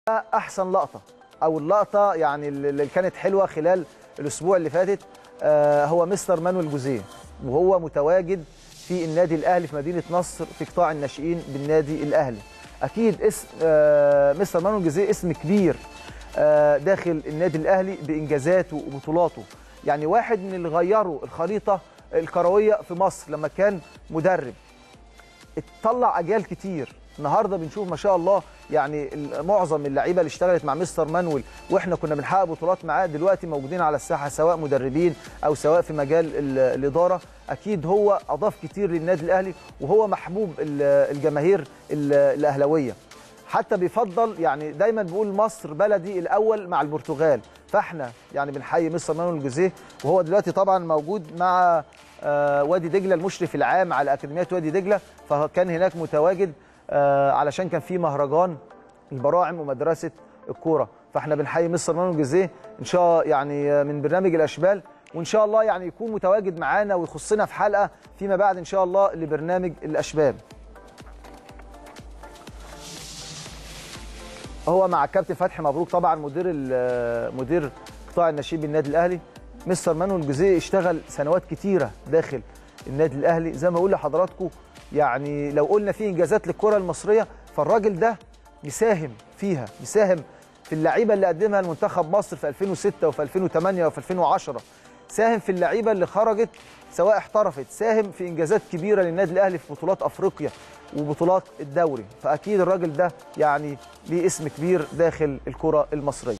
احسن لقطه او اللقطه يعني اللي كانت حلوه خلال الاسبوع اللي فاتت آه، هو مستر مانويل جوزيه وهو متواجد في النادي الاهلي في مدينه نصر في قطاع الناشئين بالنادي الاهلي اكيد اسم آه، مستر مانويل جوزيه اسم كبير آه، داخل النادي الاهلي بانجازاته وبطولاته يعني واحد من اللي غيروا الخريطه الكرويه في مصر لما كان مدرب اتطلع اجيال كتير النهارده بنشوف ما شاء الله يعني معظم اللعيبه اللي اشتغلت مع مستر مانويل واحنا كنا بنحقق بطولات معاه دلوقتي موجودين على الساحه سواء مدربين او سواء في مجال ال- الاداره اكيد هو اضاف كتير للنادي الاهلي وهو محبوب ال- الجماهير ال- الاهلاويه حتى بيفضل يعني دايما بيقول مصر بلدي الاول مع البرتغال فاحنا يعني بنحيي مستر مانويل جوزيه وهو دلوقتي طبعا موجود مع آه، وادي دجله المشرف العام على اكاديميه وادي دجله فكان هناك متواجد آه، علشان كان في مهرجان البراعم ومدرسه الكوره فاحنا بنحيي مستر مانويل جوزيه ان شاء يعني آه، من برنامج الاشبال وان شاء الله يعني يكون متواجد معانا ويخصنا في حلقه فيما بعد ان شاء الله لبرنامج الاشبال هو مع الكابتن فتحي مبروك طبعا مدير ال- مدير قطاع الناشئين بالنادي الاهلي مستر مانويل جوزيه اشتغل سنوات كتيره داخل النادي الاهلي زي ما اقول لحضراتكم يعني لو قلنا في انجازات للكره المصريه فالراجل ده مساهم فيها مساهم في اللعيبه اللي قدمها لمنتخب مصر في 2006 وفي 2008 وفي 2010 ساهم في اللعيبه اللي خرجت سواء احترفت ساهم في انجازات كبيره للنادي الاهلي في بطولات افريقيا وبطولات الدوري فاكيد الراجل ده يعني ليه اسم كبير داخل الكره المصريه